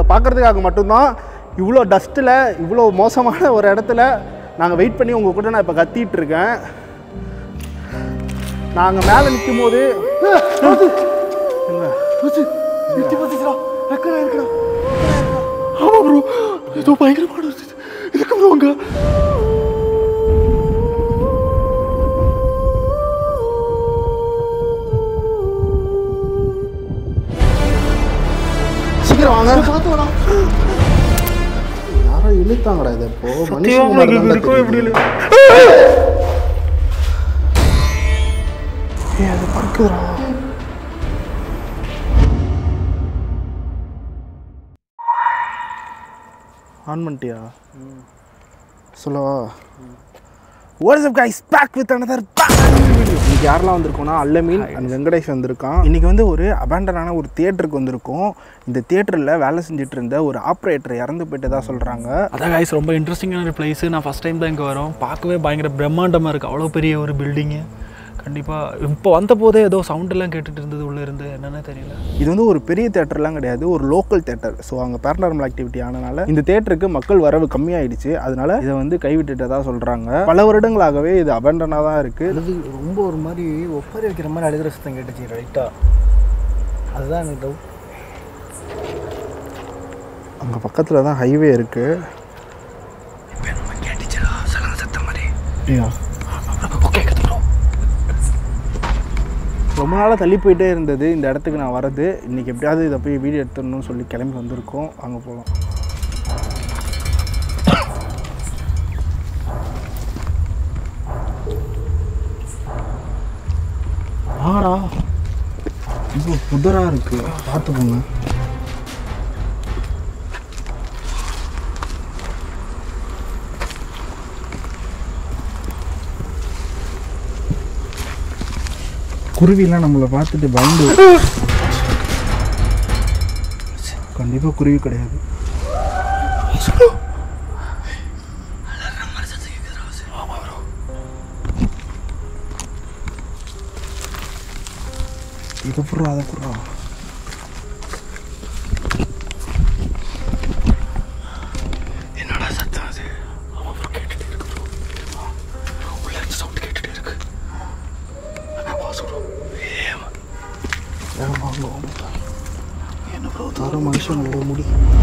பார்க்கறதுக்காக மட்டும்தான் இவ்வளோ டஸ்ட்டில் இவ்வளோ மோசமான ஒரு இடத்துல நாங்கள் வெயிட் பண்ணி உங்கள் கூட நான் இப்போ கத்திட்டு இருக்கேன் நாங்கள் மேலே நிற்கும் போது எட்டி பார்த்துச்சுடா எக்கடா இருக்கடா ஆமா ப்ரோ ஏதோ பயங்கரமான ஒரு இது. இருக்கு ப்ரோ அங்க சீக்கிரம் வாங்க பார்த்து வரா யாரோ இழுத்தாங்கடா இதை இப்போ மனுஷங்க மாதிரி தான்டா தெரியுது. ஏய், அது பறக்குதுடா ஆன் பண்ணிட்டியா சொல்லவா WhatsApp guys back with another இன்னைக்கு யாரெல்லாம் வந்திருக்கோம்னா அல்லமீன் அண்ட் வெங்கடேஷ் வந்திருக்கான் இன்னைக்கு வந்து ஒரு அபேண்டனான ஒரு தியேட்டருக்கு வந்திருக்கோம் இந்த தியேட்டரில் வேலை செஞ்சுட்டு இருந்த ஒரு ஆப்ரேட்டர் இறந்து போயிட்டதா சொல்கிறாங்க அதான் கைஸ் ரொம்ப இன்ட்ரெஸ்டிங்கான பிளேஸ் நான் ஃபஸ்ட் டைம் தான் இங்கே வரோம் பார்க்கவே பயங்கர பிரம்மாண்டமாக இருக்குது அவ்வளோ பெரிய ஒரு பில்டிங்கு கண்டிப்பாக இப்போ வந்த போதே ஏதோ சவுண்ட் எல்லாம் கேட்டுட்டு இருந்தது உள்ளே இருந்து என்னன்னே தெரியல இது வந்து ஒரு பெரிய தேட்டர்லாம் கிடையாது ஒரு லோக்கல் தேட்டர் ஸோ அங்கே பேரநார்மல் ஆக்டிவிட்டி ஆனனால இந்த தேட்டருக்கு மக்கள் வரவு கம்மியாயிடுச்சு அதனால இதை வந்து கைவிட்டுட்டதா சொல்கிறாங்க பல வருடங்களாகவே இது அபண்டனாக தான் இருக்குது அழுது ரொம்ப ஒரு மாதிரி ஒப்பாரி வைக்கிற மாதிரி அழுகிற சத்தம் கேட்டுச்சு ரைட்டா அதுதான் எனக்கு டவுட் அங்கே பக்கத்தில் தான் ஹைவே இருக்குது ரொம்ப நாளாக தள்ளி போயிட்டே இருந்தது இந்த இடத்துக்கு நான் வரது இன்றைக்கி எப்படியாவது இதை போய் வீடியோ எடுத்துடணும்னு சொல்லி கிளம்பி வந்திருக்கோம் அங்கே போகலாம் ஆடா இது புதராக இருக்குது பார்த்து போங்க குருவிலாம் நம்மளை பார்த்துட்டு பயந்து கண்டிப்பாக குருவி கிடையாது இதை புறா அதை புறா என்னடா சத்தம் அது ஆமா ப்ரோ கேட்டுட்டே இருக்கு ப்ரோ உள்ள இருந்து சவுண்ட் கேட்டுட்டே இருக்கு அதான் வா சொல்றோம் ஏமா என்ன ப்ரோ தர மனுஷனோட முடி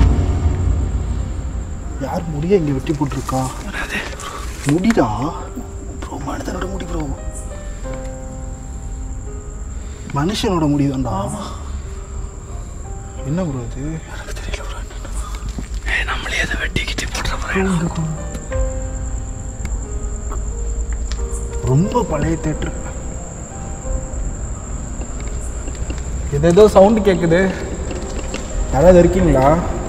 யார் முடிய இங்கே வெட்டி போட்டிருக்கா அது முடிடா ப்ரோ மனிதனோட முடி ப்ரோ மனுஷனோட முடி தான்டா என்ன ப்ரோ அது எனக்கு தெரியல ப்ரோ ஏ நம்மளே அதை வெட்டிக்கிட்டு போடுற ப்ரோ ரொம்ப பழைய தேட்டர் இது ஏதோ சவுண்டு கேட்குது யாராவது இருக்கீங்களா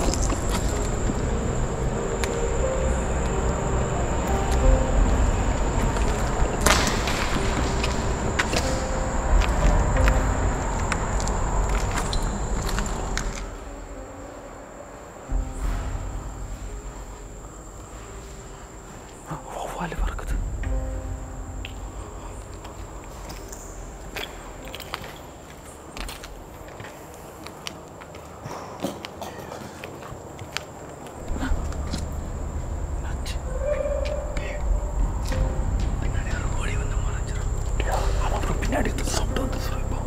வௌவாலு பறக்குது பின்னாடி ஒரு ஓடி வந்து மறைஞ்சிரும் ஆமா ப்ரோ பின்னாடி சவுண்ட் வந்து ப்ரோ இப்போ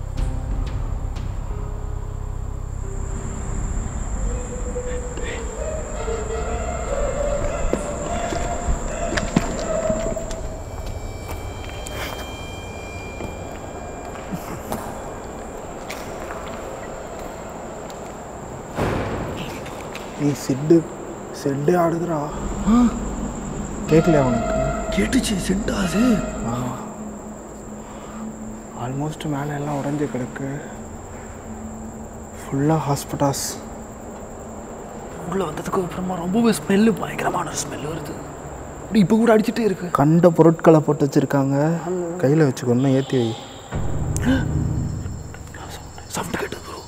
நீ செட்டு செட்டு ஆடுதுடா கேட்கலையா உனக்கு கேட்டுச்சு செட்டா அது ஆல்மோஸ்ட் மேலே எல்லாம் உடஞ்சி கிடக்கு ஃபுல்லாக ஹாஸ்பிட்டால்ஸ் உள்ளே வந்ததுக்கு அப்புறமா ரொம்பவே ஸ்மெல்லு பயங்கரமான ஒரு ஸ்மெல் வருது அப்படி இப்போ கூட அடிச்சிட்டே இருக்கு கண்ட பொருட்களை போட்டு வச்சுருக்காங்க கையில் வச்சுக்கணும் ஏற்றி வை சவுண்ட் கேட்டது ப்ரோ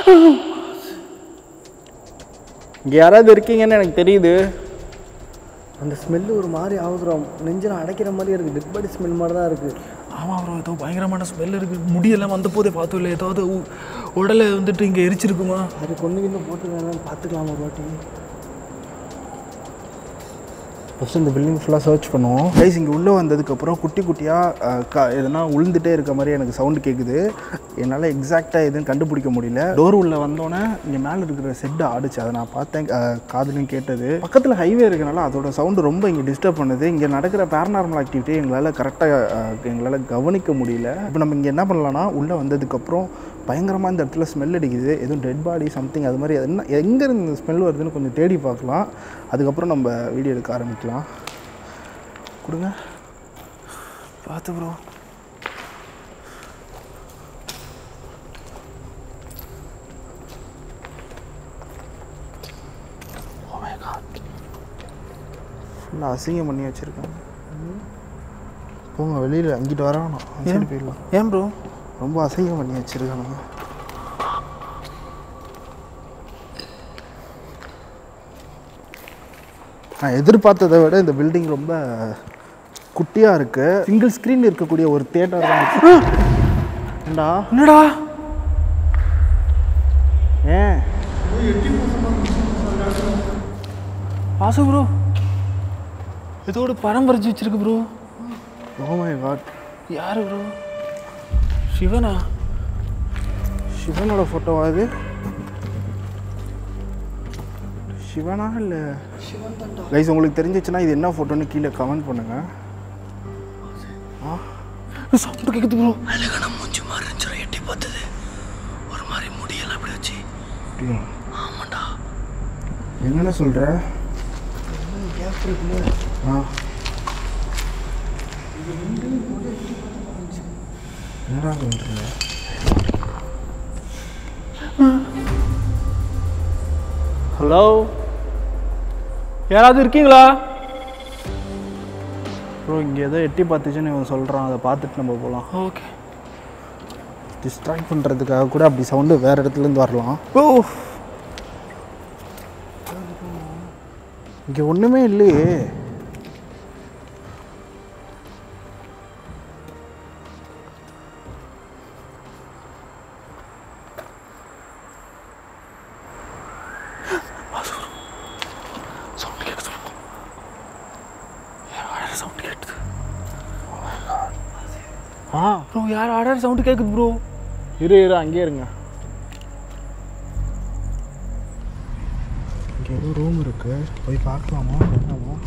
இங்கே யாராவது இருக்கீங்கன்னு எனக்கு தெரியுது அந்த ஸ்மெல்லு ஒரு மாதிரி ஆகுதுறோம் நெஞ்சில் அடைக்கிற மாதிரி இருக்குது டெட் பாடி ஸ்மெல் மாதிரி தான் இருக்குது ஆமாம் ப்ரோ ஏதோ பயங்கரமான ஸ்மெல் இருக்குது முடியெல்லாம் வந்த போதே பார்த்தோம் இல்லை ஏதாவது உ- உடலை வந்துட்டு இங்கே எரிச்சிருக்குமா அது கொண்டு கிண்டு போட்டு பார்த்துக்கலாம் ஒரு வாட்டி ஃபஸ்ட்டு இந்த பில்டிங் ஃபுல்லாக சர்ச் பண்ணுவோம் கைஸ் இங்கே உள்ளே வந்ததுக்கப்புறம் குட்டி குட்டியாக க எதனா உளுந்துட்டே இருக்க மாதிரி எனக்கு சவுண்டு கேட்குது என்னால் எக்ஸாக்டாக எதுவும் கண்டுபிடிக்க முடியல டோர் உள்ளே வந்தோடனே இங்கே மேலே இருக்கிற செட்டு ஆடுச்சு அதை நான் பார்த்தேன் அஹ், காதுலையும் கேட்டது பக்கத்தில் ஹைவே இருக்கனால அதோட சவுண்டு ரொம்ப இங்கே டிஸ்டர்ப் பண்ணுது இங்கே நடக்கிற பேரநார்மல் ஆக்டிவிட்டி எங்களால் கரெக்டாக எங்களால் கவனிக்க முடியல இப்போ நம்ம இங்கே என்ன பண்ணலாம்னா உள்ளே வந்ததுக்கப்புறம் பயங்கரமாக இந்த இடத்துல ஸ்மெல் அடிக்குது எதுவும் டெட் பாடி சம்திங் அது மாதிரி என்ன எங்கேருந்து இந்த ஸ்மெல் வருதுன்னு கொஞ்சம் தேடி பார்க்கலாம் அதுக்கப்புறம் நம்ம வீடியோ எடுக்க ஆரம்பிக்கலாம் கொடுங்க பார்த்து ப்ரோ ஃபுல்லாக அசிங்கம் பண்ணி வச்சுருக்காங்க போங்க வெளியில் அங்கிட்டு வர வேணாம் அந்த சைடு போயிடலாம் ஏன் ப்ரோ ரொம்ப அசிங்கம் பண்ணி வச்சுருக்கானுங்க நான் எதிர்பார்த்ததை விட இந்த பில்டிங் ரொம்ப குட்டியாக இருக்குது சிங்கிள் ஸ்க்ரீன் இருக்கக்கூடிய ஒரு தேட்டர் தான் இருக்கு. ஏண்டா என்னடா ஏன் வாசு ப்ரோ ஏதோ ஒரு படம் வரைஞ்சி வச்சிருக்கு ப்ரோ ஓ மை காட் யாரு ப்ரோ சிவனா சிவனோட ஃபோட்டோவா இது சிவனா இல்லை கைஸ் உங்களுக்கு தெரிஞ்சிச்சுன்னா இது என்ன ஃபோட்டோன்னு கீழே கமெண்ட் பண்ணுங்கள் சவுண்டு கேட்குது ப்ரோ அழகான மூஞ்சி மாதிரி இருந்துச்சு எட்டி பார்த்தது ஒரு மாதிரி முடியெல்லாம் அப்படி வச்சு அப்படியா ஆமாண்டா என்னென்ன சொல்கிற ஆ என்னடா சொல்கிற ஹலோ யாராவது இருக்கீங்களா ப்ரோ இங்கே ஏதோ எட்டி பார்த்துச்சுன்னு இவன் சொல்கிறான் அதை பார்த்துட்டு நம்ம போகலாம் ஓகே டிஸ்ட்ராக்ட் பண்ணுறதுக்காக கூட அப்படி சவுண்டு வேறு இடத்துலேருந்து வரலாம் ஓ இங்கே ஒன்றுமே இல்லையே சவுண்ட் கேட்குது யார் சவுண்ட் கேட்குது ஆ ப்ரோ யார் ஆடார் சவுண்டு கேட்குது ப்ரோ இரு இரு அங்கேயே இருங்க இங்கே ஏதோ ரூம் இருக்கு போய் பார்க்கலாமா வேணாமா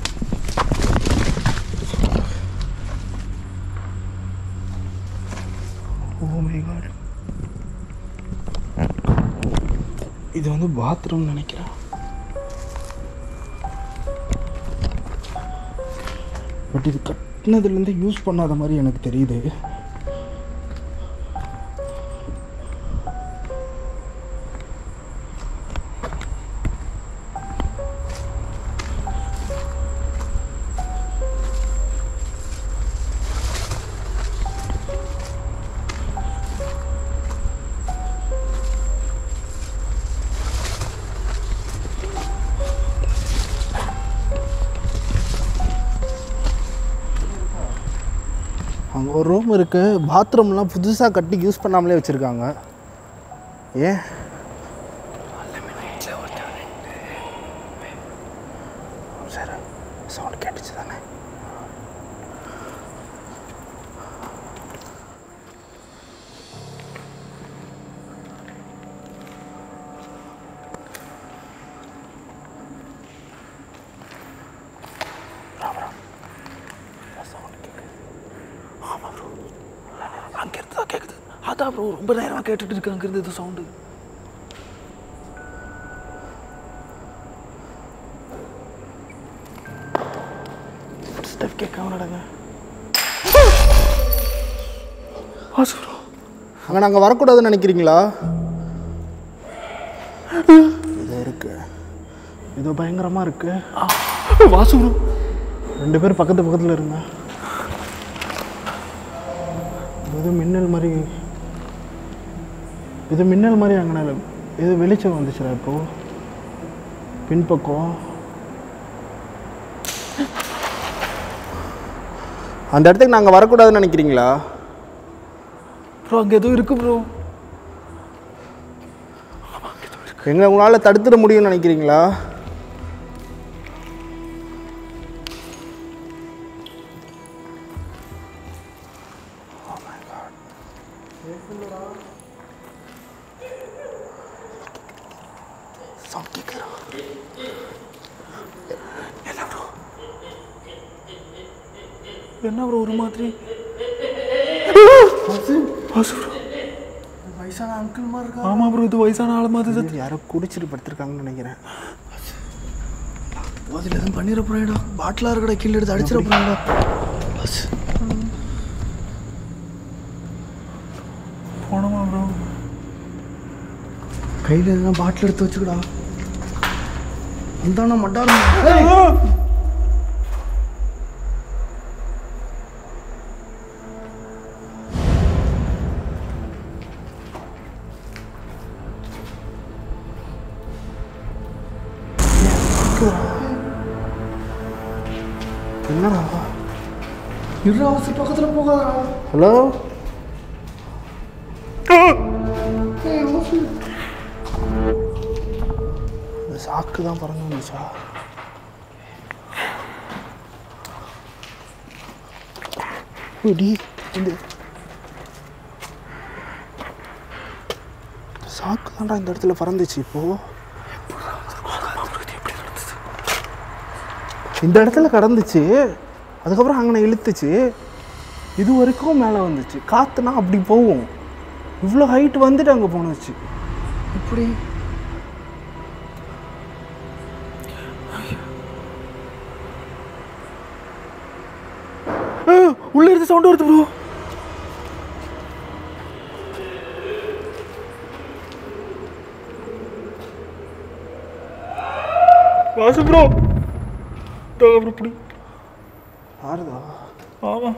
ஓ மை காட் இது வந்து பாத்ரூம் நினைக்கிறேன் பட் இது கட்டினதுலேருந்து யூஸ் பண்ணாத மாதிரி எனக்கு தெரியுது அங்கே ஒரு ரூம் இருக்குது பாத்ரூம்லாம் புதுசாக கட்டி யூஸ் பண்ணாமலே வச்சுருக்காங்க ஏன் சரி சவுண்ட் கேட்டுச்சு தானே அங்கேருந்து தான் கேட்குது அதான் ப்ரோ ரொம்ப நேரமாக கேட்டுட்டு இருக்கு அங்கேருந்து இது சவுண்டு ஸ்டெப் கேட்காம நடங்க வாசு ப்ரோ அங்கே நாங்கள் வரக்கூடாதுன்னு நினைக்கிறீங்களா இது இருக்கு இது பயங்கரமாக இருக்குது வாசு ப்ரோ ரெண்டு பேர் பக்கத்து பக்கத்தில் இருங்க இது மின்னல் மாதிரி இது மின்னல் மாதிரி அங்கே இது வெளிச்சம் வந்துச்சுடா இப்போ பின்பக்கம் அந்த இடத்துக்கு நாங்கள் வரக்கூடாதுன்னு நினைக்கிறீங்களா ப்ரோ அங்கே ஏதோ இருக்கு ப்ரோ எங்களை உங்களால் தடுத்துட முடியும்னு நினைக்கிறீங்களா என்ன ப்ரோ ஒரு மாதிரி வயசான அங்கிள் மாதிரி இருக்கா ஆமாம் ப்ரோ இது வயசான ஆள் மாதிரி தான் யாரோ குடிச்சிட்டு படுத்திருக்காங்கன்னு நினைக்கிறேன் அதில் எதுவும் பண்ணிட போறேடா பாட்டிலாக இருக்கடா கீழே எடுத்து அடிச்சிட போறேடா பஸ் போனோமா ப்ரோ கையில் எதுனா பாட்டில் எடுத்து வச்சுக்கடா அந்தானா மட்டாரம் என்னடா இரு அவசர பக்கத்தில் போகாதடா ஹலோ இந்த சாக்கு தான் பறந்து வந்துச்சா டி இந்த சாக்கு தான்டா இந்த இடத்துல பறந்துச்சு இப்போ இந்த இடத்துல கடந்துச்சு அதுக்கப்புறம் அங்கே இழுத்துச்சு இது வரைக்கும் மேலே வந்துச்சு காற்றுனா அப்படி போகும் இவ்வளோ ஹைட் வந்துட்டு அங்கே போணுச்சு இப்படி உள்ள இருந்து சவுண்ட் வருது ப்ரோ வாசு ப்ரோ ப்ரோ பிடி ஆறுதா ஆமாம்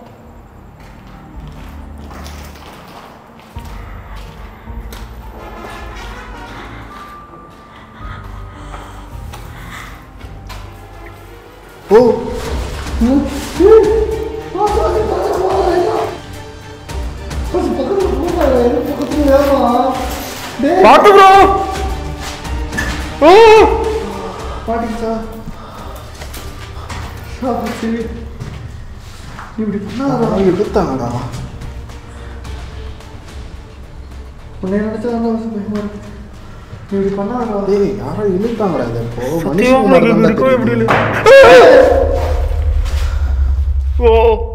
ஓ பார்த்து ப்ரோ ஓ பாட்டிச்சா சரி இப்படி பண்ணாதடா எடுத்தாங்கடா உன்னை நினைச்சா தான் அவசர பயமா இருக்கு நீ இப்படி பண்ணாதடா டேய் யாரோ இழுத்தாங்கடா இதை இப்போ சத்தியமா மனுஷங்க உங்களுக்கு நடந்தா இருக்கவே எப்படி தெரியுது. ஓ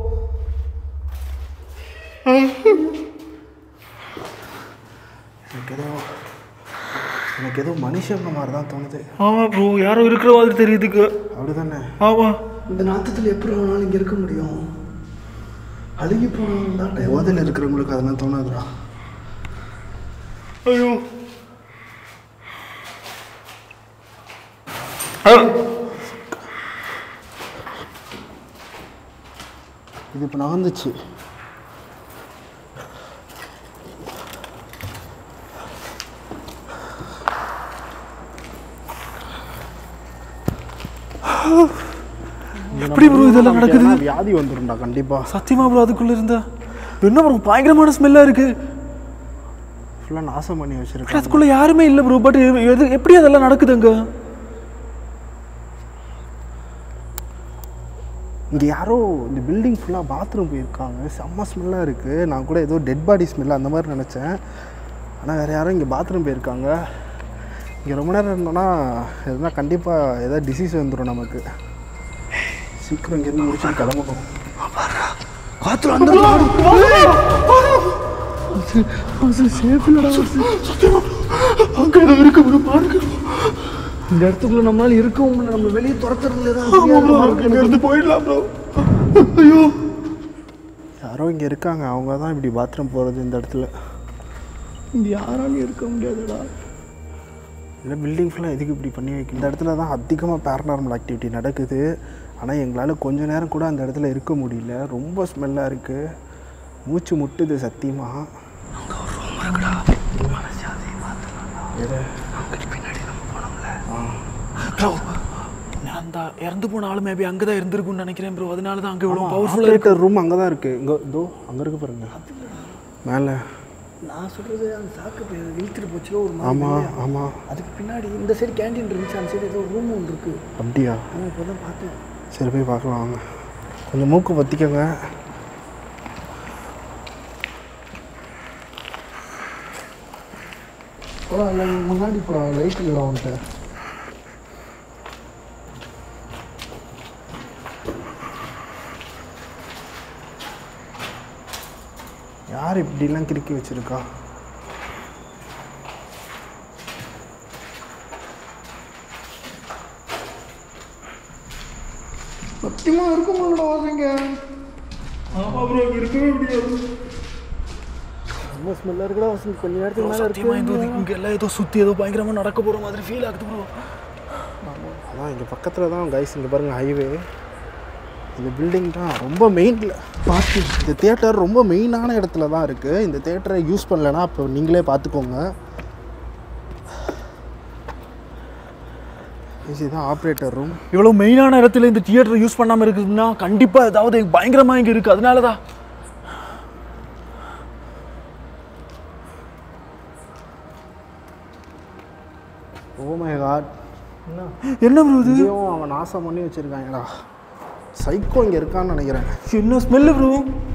எனக்கு ஏதோ எனக்கு ஏதோ மனுஷங்க மாதிரி தான் தோணுது ஆமாம் ப்ரோ யாரோ இருக்கிற மாதிரி தெரியுதுக்கு அப்படிதானே ஆமாம் இந்த நாத்தத்தில் எப்படி வேணாலும் இங்கே இருக்க முடியும் அழுகி போனவங்க தான் டைம் போதையில் இருக்கிறவங்களுக்கு அதெல்லாம் தோணாதுடா ஐயோ இது இப்போ நகர்ந்துச்சு எப்படி ப்ரோ இதெல்லாம் நடக்குது ஏன்னா வியாதி வந்துடும்டா கண்டிப்பா சத்தியமா ப்ரோ அதுக்குள்ள இருந்தா என்ன ப்ரோ பயங்கரமான ஸ்மெல்லா இருக்கு ஃபுல்லாக நாசம் பண்ணி ஆனா, வச்சிருக்காங்க அதுக்குள்ள யாருமே இல்லை ப்ரோ பட் எது எப்படி அதெல்லாம் நடக்குது அங்க இங்கே யாரோ இந்த பில்டிங் ஃபுல்லாக பாத்ரூம் போயிருக்காங்க செம்ம ஸ்மெல்லாக இருக்குது நான் கூட ஏதோ டெட் பாடி ஸ்மெல் அந்த மாதிரி நினச்சேன் ஆனால் வேறு யாரும் இங்கே பாத்ரூம் போயிருக்காங்க இங்கே ரொம்ப நேரம் இருந்தோன்னா எதுனா கண்டிப்பாக ஏதாவது டிசீஸ் வந்துடும் நமக்கு சீக்கிரம் இங்கேருந்து முடிச்சுட்டு கிளம்பணும் காத்துல அந்த சேஃப் இல்லடா அங்க ஏதோ இருக்கு ப்ரோ பாருங்க இந்த இடத்துக்குள்ள நம்மளால இருக்கவும் முடியல நம்ம வெளியே துரத்துறதுல ஆமா ப்ரோ தான் இங்க இருந்து போயிடலாம் ப்ரோ ஐயோ யாரோ இங்கே இருக்காங்க அவங்க தான் இப்படி பாத்ரூம் போகிறது இந்த இடத்துல இங்க யாராலும் இருக்க முடியாதுடா இல்லை பில்டிங் ஃபுல்லாக எதுக்கு இப்படி பண்ணி வைக்க இந்த இடத்துல தான் அதிகமாக பேரநார்மல் ஆக்டிவிட்டி நடக்குது ஆனால் எங்களால் கொஞ்ச நேரம் கூட அந்த இடத்துல இருக்க முடியல ரொம்ப ஸ்மெல்லாக இருக்குது மூச்சு முட்டுது சத்தியமாக நான் அந்த இறந்து போன ஆள் மேபி அங்கே தான் இருந்திருக்கும்னு நினைக்கிறேன் ப்ரோ அதனால தான் அங்கே இவ்வளோ பவர்ஃபுல்லாக இருக்கு ஆப்ரேட்டர் ரூம் அங்கே தான் இருக்குது இங்கே இதோ அங்கே இருக்கு பாருங்க மேலே நான் சொல்கிறது அந்த சாக்கு பை இழுத்துட்டு போச்சுல ஒரு மாதிரி ஆமாம் ஆமாம் அதுக்கு பின்னாடி இந்த சைடு கேண்டீன் இருந்துச்சு அந்த சைடு ஏதோ ரூம் ஒன்று இருக்குது அப்படியா நான் இப்போ தான் பார்த்தேன் சரி போய் பார்க்கலாம் வாங்க கொஞ்சம் மூக்கு பற்றிக்கோங்க போடா இல்லை முன்னாடி போடா லைட் இல்லைடா அவன்கிட்ட யார் இப்படிலாம் கிறுக்கி வச்சிருக்கா சத்தியமாக இருக்குமாடா வாசிங்க ரொம்ப ஸ்மெல்லாக இருக்குடா வசந்த் கொஞ்ச நேரத்துக்கு மேலே சத்தியமாக இருக்கு இங்கே இங்கே எல்லாம் ஏதோ சுற்றி ஏதோ பயங்கரமாக நடக்க போகிற மாதிரி ஃபீல் ஆகுது ப்ரோ அதான் இங்கே பக்கத்தில் தான் கைஸ் இங்கே பாருங்கள் ஹைவே இந்த பில்டிங் தான் ரொம்ப மெயினில் பார்த்து இந்த தேட்டர் ரொம்ப மெயினான இடத்துல தான் இருக்குது இந்த தேட்டரை யூஸ் பண்ணலைன்னா அப்போ நீங்களே பார்த்துக்கோங்க இதுதான் ஆப்ரேட்டர் ரூம் இவ்வளோ மெயினான இடத்துல இந்த தியேட்டர் யூஸ் பண்ணாமல் இருக்குதுன்னா கண்டிப்பாக ஏதாவது பயங்கரமாக இங்கே இருக்குது அதனால தான் ஓ மை காட் என்ன ப்ரோ இது இங்கேயும் அவன் நாசம் பண்ணி வச்சுருக்காங்கடா சைக்கோ இங்கே இருக்கான்னு நினைக்கிறேன் என்ன ஸ்மெல்லு ப்ரோ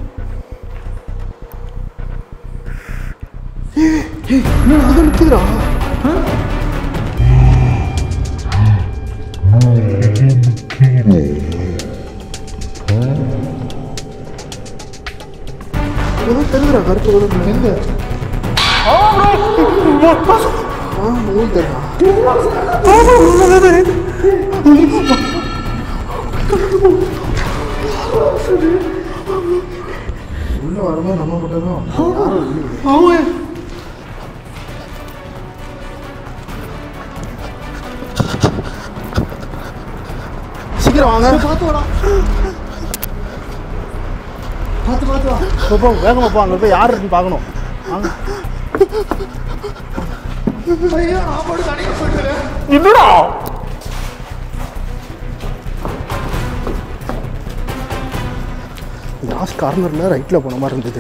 என்ன அது நிற்கிறா ஏதோ தெரியுதுடா கருப்பு கலர்ல எங்க ஆ மூணு தெரியும் உள்ள வரும்போது நம்ம மட்டும் தான் சீக்கிரம் வாங்க பார்த்து வாடா பார்த்து பார்த்து வா போ, போ வேகமா போ அங்கே போய் யார் இருக்குன்னு பார்க்கணும் வாங்க ஐயா நான் பாட்டு தனியாக போயிட்டு என்னடா லாஸ்ட் கார்னரில் ரைட்டில் போன மாதிரி இருந்தது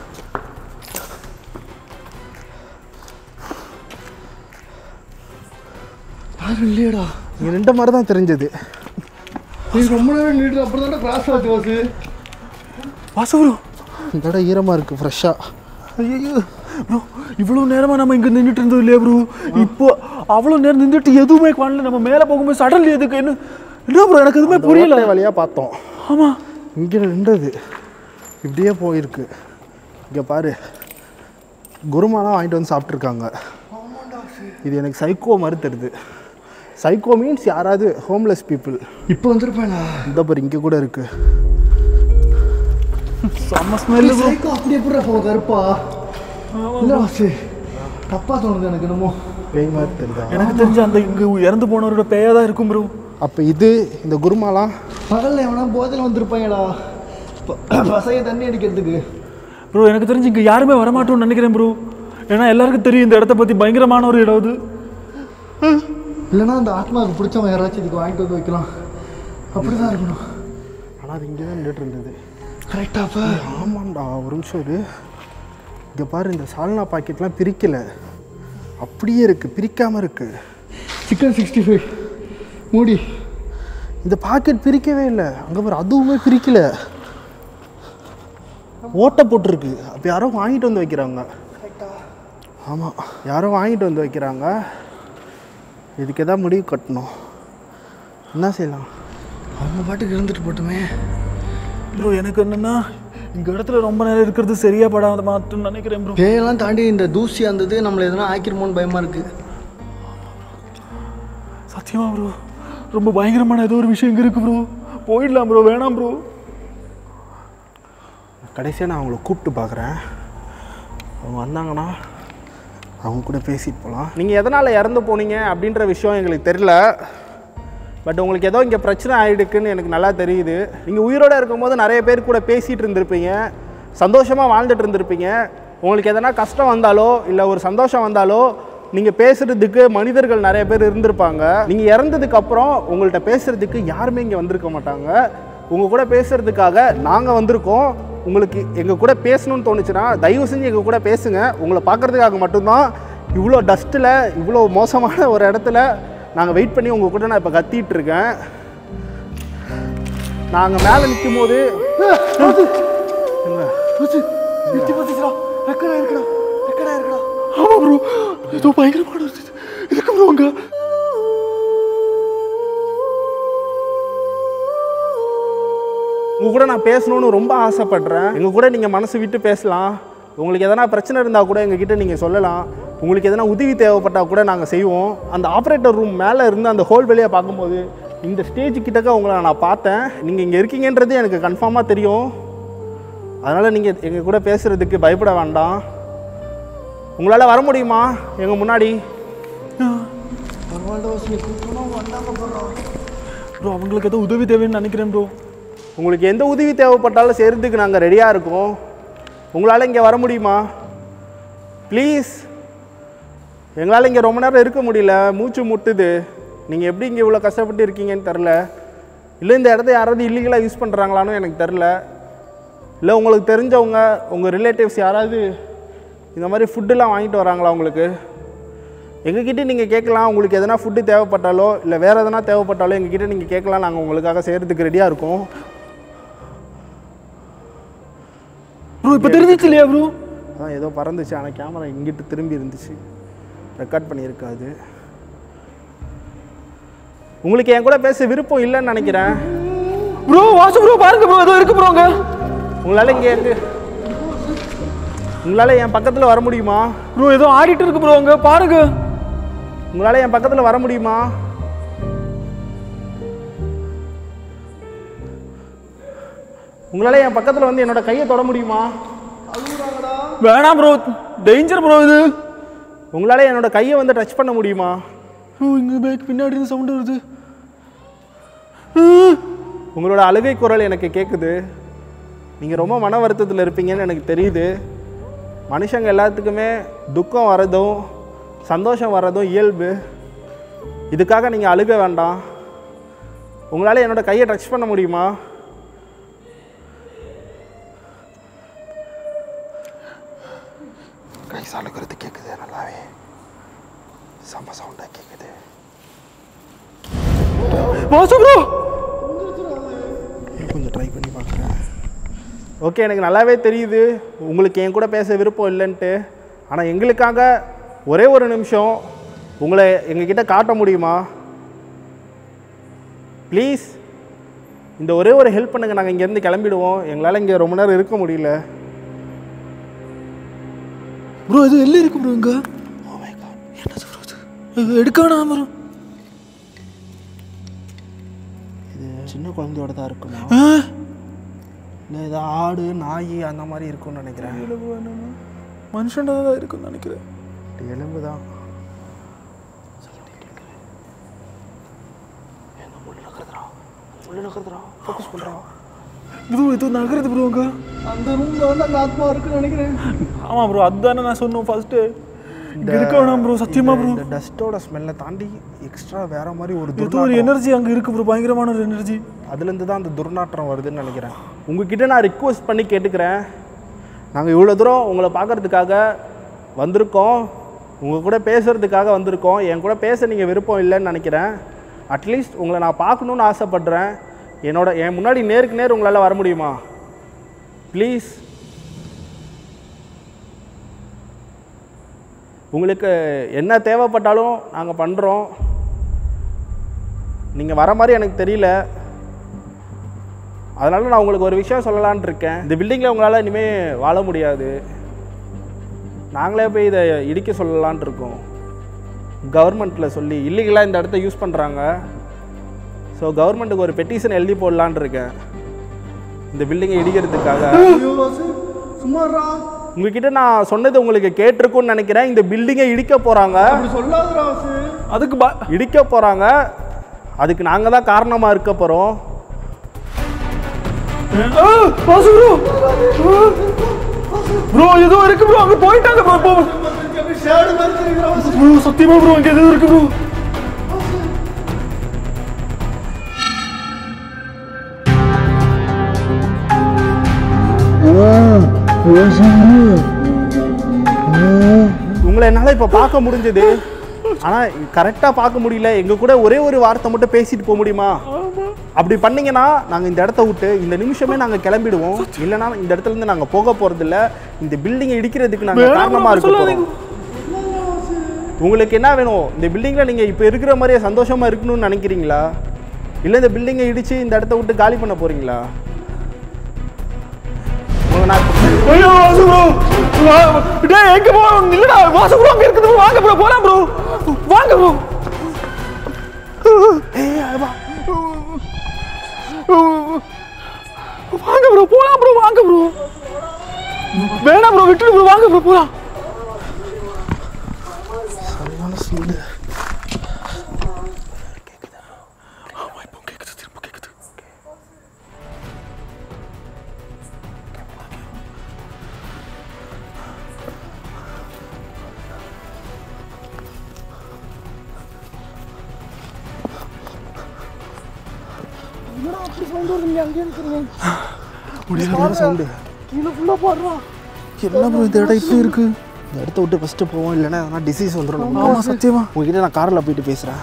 யாரும் இல்லையடா இங்கே நின்ற மாதிரி தான் தெரிஞ்சது நீ ரொம்ப நேரம் நின்று அப்புறம் தான் கிராஸ் ஆச்சு வாசு வாசு ப்ரோ இந்த இடம் ஈரமாக இருக்குது ஃப்ரெஷ்ஷாக ஐயோ ப்ரோ இவ்வளோ நேரமாக நம்ம இங்கே நின்றுட்டு இருந்தோம் இல்லையா ப்ரோ இப்போ அவ்வளோ நேரம் நின்றுட்டு எதுவுமே பண்ணல நம்ம மேலே போகும்போது சடன்லி எதுக்கு என்ன இல்லை ப்ரோ எனக்கு எதுவுமே புரியல வழியாக பார்த்தோம் ஆமாம் இங்கே நின்றது இப்படியே போயிருக்கு இங்கே பாரு குருமாலாம் வாங்கிட்டு வந்து சாப்பிட்ருக்காங்க இது எனக்கு சைக்கோ மாதிரி தெரியுது சைக்கோ மீன்ஸ் யாராவது ஹோம்லெஸ் பீப்புள் இப்போ வந்திருப்பேனா இந்த பாரு இங்கே கூட இருக்குது செம்ம ஸ்மெல்லு ப்ரோ சைக்கோ அப்படி எப்படி போ கருப்பா இல்லை வாசு தப்பா தோணுது எனக்கு என்னமோ பேய் மாதிரி தெரியுதா எனக்கு தெரிஞ்ச அந்த இங்கே இறந்து போனவரோட பேயாக தான் இருக்கும் ப்ரோ அப்போ இது இந்த குருமாலாம் பகலில் எவனா போதையில் வந்திருப்பாங்கடா ப- பசங்க தண்ணி அடிக்கிறதுக்கு ப்ரோ எனக்கு தெரிஞ்சு இங்கே யாருமே வரமாட்டோம்னு நினைக்கிறேன் ப்ரோ ஏன்னா எல்லாருக்கும் தெரியும் இந்த இடத்த பற்றி பயங்கரமான ஒரு இடம் அது இல்லைன்னா அந்த ஆத்மாவுக்கு பிடிச்சவங்க யாராச்சும் இதுக்கு வாங்கிட்டு வந்து வைக்கலாம் அப்படி தான் இருக்கணும் ஆனால் அது இங்கே தான் நின்றுட்டு இருந்தது கரெக்டாப்பா ஆமாண்டா ஒரு நிமிஷம் இரு இங்கே பாரு இந்த சால்னா பாக்கெட்லாம் பிரிக்கலை அப்படியே இருக்குது பிரிக்காமல் இருக்குது சிக்கன் சிக்ஸ்டி ஃபைவ் மூடி இந்த பாக்கெட் பிரிக்கவே இல்லை அங்கே பாரு அதுவுமே பிரிக்கல ஓட்டை போட்டிருக்கு அப்போ யாரோ வாங்கிட்டு வந்து வைக்கிறாங்க ஆமாம் யாரோ வாங்கிட்டு வந்து வைக்கிறாங்க இதுக்கு எதாவது முடிவு கட்டணும் என்ன செய்யலாம் அவங்க பாட்டுக்கு இருந்துட்டு போட்டுமே ப்ரோ எனக்கு என்னென்னா இந்த இடத்துல ரொம்ப நேரம் இருக்கிறது சரியா படாத மாட்டோம்னு நினைக்கிறேன் ப்ரோ பேயெல்லாம் தாண்டி இந்த தூசி அந்தது நம்மளை எதனா ஆக்கிருமோன்னு பயமாக இருக்குது சத்தியமா ப்ரோ ரொம்ப பயங்கரமான ஏதோ ஒரு விஷயம் இங்கே இருக்கு ப்ரோ போயிடலாம் ப்ரோ வேணாம் ப்ரோ கடைசியாக நான் அவங்கள கூப்பிட்டு பார்க்குறேன் அவங்க வந்தாங்கன்னா அவங்க கூட பேசிட்டு போகலாம் நீங்கள் எதனால் இறந்து போனீங்க அப்படின்ற விஷயம் எங்களுக்கு தெரியல பட் உங்களுக்கு ஏதோ இங்கே பிரச்சனை ஆகிடுக்குன்னு எனக்கு நல்லா தெரியுது நீங்கள் உயிரோடு இருக்கும்போது நிறைய பேர் கூட பேசிகிட்டு இருந்திருப்பீங்க சந்தோஷமாக வாழ்ந்துட்டு இருந்திருப்பீங்க உங்களுக்கு எதனா கஷ்டம் வந்தாலோ இல்லை ஒரு சந்தோஷம் வந்தாலோ நீங்கள் பேசுகிறதுக்கு மனிதர்கள் நிறைய பேர் இருந்திருப்பாங்க நீங்கள் இறந்ததுக்கு அப்புறம் உங்கள்கிட்ட பேசுகிறதுக்கு யாருமே இங்கே வந்திருக்க மாட்டாங்க உங்கள் கூட பேசுகிறதுக்காக நாங்கள் வந்திருக்கோம் உங்களுக்கு எங்கள் கூட பேசணும்னு தோணுச்சுன்னா தயவு செஞ்சு எங்கள் கூட பேசுங்க உங்களை பார்க்குறதுக்காக மட்டும்தான் இவ்வளோ டஸ்ட்டில் இவ்வளோ மோசமான ஒரு இடத்துல நாங்கள் வெயிட் பண்ணி உங்கள் கூட நான் இப்போ கத்திட்டு இருக்கேன் நாங்கள் மேலே நிற்கும் போது எட்டி பார்த்துச்சுடா ரெக்கடா இருக்குடா ரெக்கடா இருக்குடா ஆமா ப்ரோ ஏதோ பயங்கரமான ஒரு இது இருக்கு ப்ரோ அங்க உங்க கூட நான் பேசணும்னு ரொம்ப ஆசைப்படுறேன் எங்க கூட நீங்க மனசு விட்டு பேசலாம் உங்களுக்கு எதனா பிரச்சனை இருந்தால் கூட எங்ககிட்ட நீங்கள் சொல்லலாம் உங்களுக்கு எதனா உதவி தேவைப்பட்டால் கூட நாங்கள் செய்வோம் அந்த ஆப்ரேட்டர் ரூம் மேலே இருந்து அந்த ஹோல் வெளியே பார்க்கும்போது இந்த ஸ்டேஜ் கிட்டக்க உங்களை நான் பார்த்தேன் நீங்கள் இங்கே இருக்கீங்கன்றது எனக்கு கன்ஃபார்மாக தெரியும் அதனால் நீங்கள் எங்கள் கூட பேசுகிறதுக்கு பயப்பட வேண்டாம் உங்களால் வர முடியுமா எங்கள் முன்னாடி ப்ரோ அவங்களுக்கு ஏதோ உதவி தேவைன்னு நினைக்கிறேன் ப்ரோ உங்களுக்கு எந்த உதவி தேவைப்பட்டாலும் செய்கிறதுக்கு நாங்கள் ரெடியாக இருக்கோம் உங்களால் இங்கே வர முடியுமா ப்ளீஸ் எங்களால் இங்கே ரொம்ப நேரம் இருக்க முடியல மூச்சு முட்டுது நீங்கள் எப்படி இங்கே இவ்வளோ கஷ்டப்பட்டு இருக்கீங்கன்னு தெரில இல்லை இந்த இடத்த யாராவது இல்லீகலாக யூஸ் பண்ணுறாங்களான்னு எனக்கு தெரில இல்லை உங்களுக்கு தெரிஞ்சவங்க உங்கள் ரிலேட்டிவ்ஸ் யாராவது இந்த மாதிரி ஃபுட்டுலாம் வாங்கிட்டு வராங்களா உங்களுக்கு எங்ககிட்ட நீங்கள் கேட்கலாம் உங்களுக்கு எதனா ஃபுட்டு தேவைப்பட்டாலோ இல்லை வேறு எதனா தேவைப்பட்டாலோ எங்ககிட்ட நீங்கள் கேட்கலாம் நாங்கள் உங்களுக்காக செய்கிறதுக்கு ரெடியாக இருக்கோம் ப்ரோ இப்போ தெரிஞ்சிச்சு இல்லையா ப்ரோ அதான் ஏதோ பறந்துச்சு ஆனால் கேமரா இங்கிட்டு திரும்பி இருந்துச்சு ரெக்கார்ட் பண்ணியிருக்காது உங்களுக்கு என் கூட பேச விருப்பம் இல்லைன்னு நினைக்கிறேன் ப்ரோ வாசு ப்ரோ பாருங்க ப்ரோ ஏதோ இருக்கு ப்ரோ அங்க உங்களால் இங்கே எங்க உங்களால் என் பக்கத்தில் வர முடியுமா ப்ரோ ஏதோ ஆடிட்டு இருக்கு ப்ரோ அங்க பாருங்க உங்களால் என் பக்கத்தில் வர முடியுமா உங்களால் என் பக்கத்தில் வந்து என்னோட கையை தொட முடியுமா வேணாம் ப்ரோ டேஞ்சர் ப்ரோ இது உங்களால் என்னோட கையை வந்து டச் பண்ண முடியுமா ப்ரோ இங்க பேக் பின்னாடி இருந்து சவுண்ட் வருது உங்களோட அழுகை குரல் எனக்கு கேட்குது நீங்கள் ரொம்ப மன வருத்தத்தில் இருப்பீங்கன்னு எனக்கு தெரியுது மனுஷங்க எல்லாத்துக்குமே துக்கம் வரதும் சந்தோஷம் வர்றதும் இயல்பு இதுக்காக நீங்கள் அழுக வேண்டாம் உங்களால் என்னோட கையை டச் பண்ண முடியுமா கை சாலுக்கிறது கேட்குது நல்லாவே செம்ம சவுண்டாக கேட்குது வாசு ப்ரோ கொஞ்சம் ட்ரை பண்ணி பார்க்குறேன் ஓகே எனக்கு நல்லாவே தெரியுது உங்களுக்கு என் கூட பேச விருப்பம் இல்லைன்ட்டு ஆனால் எங்களுக்காக ஒரே ஒரு நிமிஷம் உங்களை எங்ககிட்ட காட்ட முடியுமா ப்ளீஸ் இந்த ஒரே ஒரு ஹெல்ப் பண்ணுங்கள் நாங்கள் இங்கேருந்து கிளம்பிடுவோம் எங்களால் இங்கே ரொம்ப நேரம் இருக்க முடியல ப்ரோ இது எல்லாம் இருக்கு ப்ரோ இங்க என்னது ப்ரோ இது எடுக்க வேணாம் ப்ரோ இது சின்ன குழந்தையோட தான் இருக்குமா இல்லை ஏதோ ஆடு நாய் அந்த மாதிரி இருக்கும்னு நினைக்கிறேன் மனுஷன் தான் இருக்குன்னு நினைக்கிறேன் இது எலும்பு தான் ஃபோக்கஸ் பண்ணுறோம் ப்ரோ இது நகருது ப்ரோ அங்க அந்த ரூம்ல வந்து அந்த ஆத்மா இருக்குன்னு நினைக்கிறேன் ஆமா ப்ரோ அதுதானே நான் சொன்னோம் ஃபர்ஸ்ட் இங்க இருக்க வேணாம் ப்ரோ சத்தியமா ப்ரோ இந்த டஸ்ட்டோட ஸ்மெல்லை தாண்டி எக்ஸ்ட்ரா வேற மாதிரி ஒரு ஏதோ ஒரு துர்நாற்றம் எனர்ஜி அங்க இருக்கு ப்ரோ பயங்கரமான ஒரு எனர்ஜி அதுலேருந்து தான் அந்த துர்நாற்றம் வருதுன்னு நினைக்கிறேன் உங்ககிட்ட நான் ரிக்வஸ்ட் பண்ணி கேட்டுக்கிறேன் நாங்கள் இவ்வளோ தூரம் உங்களை பார்க்கறதுக்காக வந்திருக்கோம் உங்கள் கூட பேசுகிறதுக்காக வந்திருக்கோம் என் கூட பேச நீங்கள் விருப்பம் இல்லைன்னு நினைக்கிறேன் அட்லீஸ்ட் உங்களை நான் பார்க்கணுன்னு ஆசைப்பட்றேன் என்னோட என் முன்னாடி நேருக்கு நேர் உங்களால் வர முடியுமா ப்ளீஸ் உங்களுக்கு என்ன தேவைப்பட்டாலும் நாங்கள் பண்ணுறோம் நீங்கள் வர மாதிரி எனக்கு தெரியல அதனால் நான் உங்களுக்கு ஒரு விஷயம் சொல்லலாம்னு இருக்கேன் இந்த பில்டிங்கில் உங்களால் இனிமேல் வாழ முடியாது நாங்களே போய் இதை இடிக்க சொல்லலான்ட்டு இருக்கோம் கவர்மெண்ட்டில் சொல்லி இல்லீகலாக இந்த இடத்த யூஸ் பண்ணுறாங்க ஸோ கவர்மெண்ட்டுக்கு ஒரு பெட்டிஷன் எழுதி போடலான்னு இருக்கேன் இந்த பில்டிங்கை இடிக்கிறதுக்காக சும்மாடா உங்ககிட்ட நான் சொன்னது உங்களுக்கு கேட்டிருக்கும்னு நினைக்கிறேன் இந்த பில்டிங்கை இடிக்க போகிறாங்க அப்படி சொல்லாதடா வாசு அதுக்கு ப- இடிக்க போகிறாங்க அதுக்கு நாங்கள் தான் காரணமாக இருக்க போகிறோம் ஆ, வாசு ப்ரோ ப்ரோ ஏதோ இருக்கு ப்ரோ அங்க போயிட்டாங்க ப்ரோ ப்ரோ சத்தியமா ப்ரோ இங்க எதுவும் இருக்கு ப்ரோ உங்களை என்னால் இப்போ பார்க்க முடிஞ்சது ஆனால் கரெக்டாக பார்க்க முடியல எங்கள் கூட ஒரே ஒரு வார்த்தை மட்டும் பேசிட்டு போக முடியுமா அப்படி பண்ணீங்கன்னா நாங்கள் இந்த இடத்த விட்டு இந்த நிமிஷமே நாங்கள் கிளம்பிடுவோம் இல்லைன்னா இந்த இடத்துல இருந்து நாங்கள் போக போகிறதில்ல இந்த பில்டிங்கை இடிக்கிறதுக்கு நாங்கள் காரணமாக இருக்க போகிறோம் உங்களுக்கு என்ன வேணும் இந்த பில்டிங்கில் நீங்கள் இப்போ இருக்கிற மாதிரியே சந்தோஷமாக இருக்கணும்னு நினைக்கிறீங்களா இல்லை இந்த பில்டிங்கை இடித்து இந்த இடத்த விட்டு காலி பண்ண போகிறீங்களா உங்களை நான் ஐயோ வாசு ப்ரோ டேய் எங்க போ இல்லடா வாசு ப்ரோ அங்க இருக்குது bro. வாங்க ப்ரோ போலாம் ப்ரோ வாங்க ப்ரோ வாங்க ப்ரோ போலாம் ப்ரோ வாங்க ப்ரோ வேணாம் ப்ரோ விட்டுடு ப்ரோ வாங்க ப்ரோ போலாம் சரியான சூடு சவுண்டு கீழே ஃபுல்லா போடுறோம் என்ன ப்ரோ இந்த இடம் இப்படி இருக்கு இந்த இடத்த விட்டு ஃபஸ்ட்டு போவோம் இல்லைன்னா எதனா டிசீஸ் வந்துடும் ஆமாம் சத்தியமா உங்ககிட்ட நான் காரில் போயிட்டு பேசுகிறேன்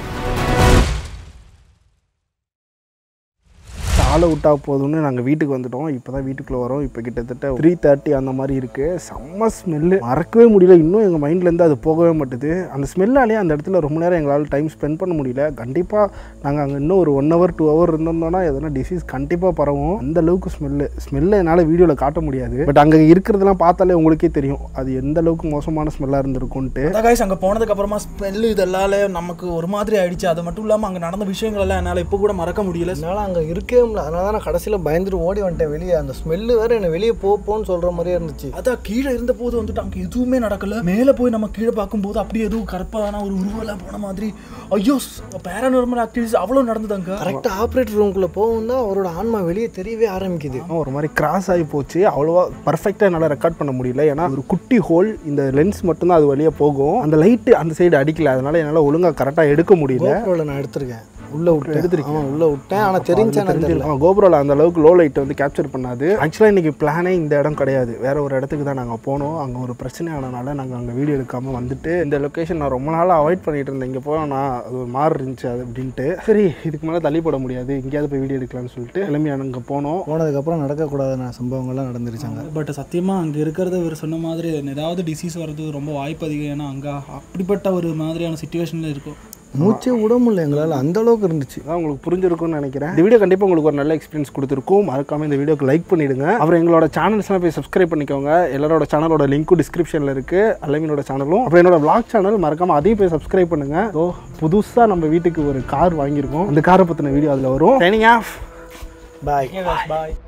ஆளை விட்டா போதும்னு நாங்கள் வீட்டுக்கு வந்துட்டோம் இப்போ தான் வீட்டுக்குள்ளே வரோம் இப்போ கிட்டத்தட்ட த்ரீ தேர்ட்டி அந்த மாதிரி இருக்குது செம்ம ஸ்மெல்லு மறக்கவே முடியல இன்னும் எங்கள் மைண்ட்லேருந்து அது போகவே மாட்டுது அந்த ஸ்மெல்லாலே அந்த இடத்துல ரொம்ப நேரம் எங்களால் டைம் ஸ்பெண்ட் பண்ண முடியல கண்டிப்பாக நாங்கள் அங்கே இன்னும் ஒரு ஒன் ஹவர் டூ ஹவர் இருந்திருந்தோம்னா எதனா டிசீஸ் கண்டிப்பாக பரவும் அந்த அளவுக்கு ஸ்மெல்லு ஸ்மெல்லை என்னால் வீடியோவில் காட்ட முடியாது பட் அங்கே இருக்கிறதெல்லாம் பார்த்தாலே உங்களுக்கே தெரியும் அது எந்த அளவுக்கு மோசமான ஸ்மெல்லாக இருந்திருக்கும்ன்ட்டு அதான் guys அங்கே போனதுக்கு அப்புறமா ஸ்மெல்லு இதெல்லாம் நமக்கு ஒரு மாதிரி ஆயிடுச்சு அது மட்டும் இல்லாமல் அங்கே நடந்த விஷயங்கள் எல்லாம் என்னால் இப்போ கூட மறக்க முடியல என்னால் அங்கே இருக்கவே முடியல அதனால தான் நான் கடைசியில் பயந்துட்டு ஓடி வந்துட்டேன் வெளியே அந்த ஸ்மெல்லு வேறு என்னை வெளியே போ போன்னு சொல்கிற மாதிரியே இருந்துச்சு அதான் கீழே இருந்த போது வந்துட்டு அங்கே எதுவுமே நடக்கல மேலே போய் நம்ம கீழே பார்க்கும்போது அப்படியே எதுவும் கருப்பான ஒரு உருவெல்லாம் போன மாதிரி ஐயோ பேரானார்மல் ஆக்டிவிட்டிஸ் அவ்வளோ நடந்தது அங்கே கரெக்டாக ஆப்ரேட்டர் ரூம்குள்ளே போகும் தான் அவரோட ஆன்மா வெளியே தெரியவே ஆரம்பிக்குது ஒரு மாதிரி கிராஸ் ஆகி போச்சு அவ்வளோவா பர்ஃபெக்டாக என்னால் ரெக்கார்ட் பண்ண முடியல ஏன்னா ஒரு குட்டி ஹோல் இந்த லென்ஸ் மட்டும்தான் அது வழியாக போகும் அந்த லைட்டு அந்த சைடு அடிக்கல அதனால என்னால் ஒழுங்காக கரெக்டாக எடுக்க முடியல கோப்ரோவில் நான் எடுத்திருக்கேன் உள்ளே விட்டு எடுத்துருக்கேன் ஆமாம் உள்ளே விட்டேன் ஆனால் தெரிஞ்சேன் நான் தெரியல கோபுரோவில் அந்த அளவுக்கு லோ லைட் வந்து கேப்சர் பண்ணாது ஆக்சுவலாக இன்னைக்கு பிளானே இந்த இடம் கிடையாது வேற ஒரு இடத்துக்கு தான் நாங்கள் போனோம் அங்கே ஒரு பிரச்சனை ஆனனால நாங்கள் அங்கே வீடியோ எடுக்காமல் வந்துட்டு இந்த லொக்கேஷன் நான் ரொம்ப நாளாக அவாய்ட் பண்ணிட்டு இருந்தேன் இங்கே போனா அது ஒரு மாறு இருந்துச்சு அது அப்படின்ட்டு சரி இதுக்கு மேலே தள்ளி போட முடியாது எங்கேயாவது போய் வீடியோ எடுக்கலாம்னு சொல்லிட்டு கிளம்பி அங்கே போனோம் போனதுக்கப்புறம் நடக்கக்கூடாத சம்பவங்கள்லாம் நடந்துருச்சாங்க பட் சத்தியமாக அங்கே இருக்கிறது இவர் சொன்ன மாதிரி ஏதாவது டிசீஸ் வர்றது ரொம்ப வாய்ப்பு அதிகம் ஏன்னா அங்கே அப்படிப்பட்ட ஒரு மாதிரியான சுச்சுவேஷனில் இருக்கும் மூச்சே விட முடியல எங்களால் அந்த அளவுக்கு இருந்துச்சு அதான் உங்களுக்கு புரிஞ்சிருக்கும்னு நினைக்கிறேன் இந்த வீடியோ கண்டிப்பாக உங்களுக்கு ஒரு நல்ல எக்ஸ்பீரியன்ஸ் கொடுத்துருக்கும் மறக்காம இந்த வீடியோக்கு லைக் பண்ணிடுங்க அப்புறம் எங்களோட சேனல்ஸ்லாம் போய் சப்ஸ்கிரைப் பண்ணிக்கோங்க எல்லாரோட சேனலோட லிங்க்கும் டிஸ்கிரிப்ஷனில் இருக்குது அல்லமீனோட சேனலும் அப்புறம் என்னோட vlog சேனல் மறக்காம அதையும் போய் சப்ஸ்கிரைப் பண்ணுங்க ஸோ புதுசாக நம்ம வீட்டுக்கு ஒரு கார் வாங்கியிருக்கோம் அந்த காரை பற்றின வீடியோ அதில் வரும் ட்ரைனிங் ஆஃப் பாய் பாய்